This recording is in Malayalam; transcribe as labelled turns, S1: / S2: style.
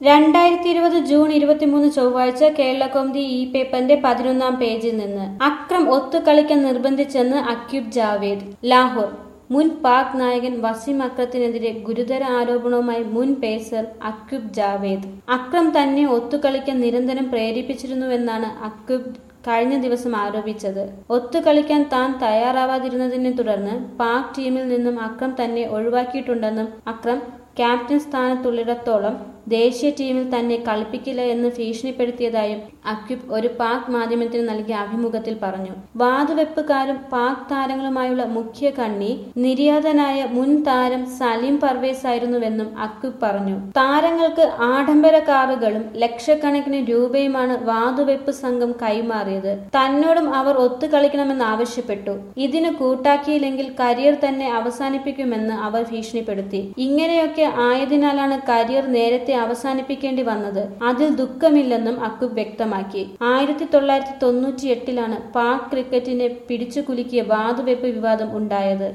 S1: രണ്ടായിരത്തി ഇരുപത് ജൂൺ ഇരുപത്തിമൂന്ന് ചൊവ്വാഴ്ച കേരളകൗമുദി ഇ പേപ്പറിന്റെ പതിനൊന്നാം പേജിൽ നിന്ന് അക്രം ഒത്തുകളിക്കാൻ നിർബന്ധിച്ചെന്ന് അക്യൂബ് ജാവേദ് ലാഹോർ മുൻ പാക് നായകൻ വസീം അക്രത്തിനെതിരെ ഗുരുതര ആരോപണവുമായി മുൻ പേസർ അക്യൂബ് ജാവേദ് അക്രം തന്നെ ഒത്തുകളിക്കാൻ നിരന്തരം പ്രേരിപ്പിച്ചിരുന്നുവെന്നാണ് അക്യൂബ് കഴിഞ്ഞ ദിവസം ആരോപിച്ചത് ഒത്തുകളിക്കാൻ താൻ തയ്യാറാവാതിരുന്നതിനെ തുടർന്ന് പാക് ടീമിൽ നിന്നും അക്രം തന്നെ ഒഴിവാക്കിയിട്ടുണ്ടെന്നും അക്രം ക്യാപ്റ്റൻ സ്ഥാനത്തുള്ളിടത്തോളം ദേശീയ ടീമിൽ തന്നെ കളിപ്പിക്കില്ല എന്ന് ഭീഷണിപ്പെടുത്തിയതായും അക്യുബ് ഒരു പാക് മാധ്യമത്തിന് നൽകിയ അഭിമുഖത്തിൽ പറഞ്ഞു വാതുവെപ്പുകാരും പാക് താരങ്ങളുമായുള്ള മുഖ്യ കണ്ണി നിര്യാതനായ മുൻ താരം സലീം പർവേസ് ആയിരുന്നുവെന്നും അക്യുബ് പറഞ്ഞു താരങ്ങൾക്ക് ആഡംബര കാറുകളും ലക്ഷക്കണക്കിന് രൂപയുമാണ് വാതുവെപ്പ് സംഘം കൈമാറിയത് തന്നോടും അവർ ഒത്തുകളിക്കണമെന്ന് ആവശ്യപ്പെട്ടു ഇതിന് കൂട്ടാക്കിയില്ലെങ്കിൽ കരിയർ തന്നെ അവസാനിപ്പിക്കുമെന്ന് അവർ ഭീഷണിപ്പെടുത്തി ഇങ്ങനെയൊക്കെ ആയതിനാലാണ് കരിയർ നേരത്തെ അവസാനിപ്പിക്കേണ്ടി വന്നത് അതിൽ ദുഃഖമില്ലെന്നും അക്കൂബ് വ്യക്തമാക്കി ആയിരത്തി തൊള്ളായിരത്തി തൊണ്ണൂറ്റി എട്ടിലാണ് പാക് ക്രിക്കറ്റിനെ പിടിച്ചുകുലുക്കിയ വാതുവെപ്പ് വിവാദം ഉണ്ടായത്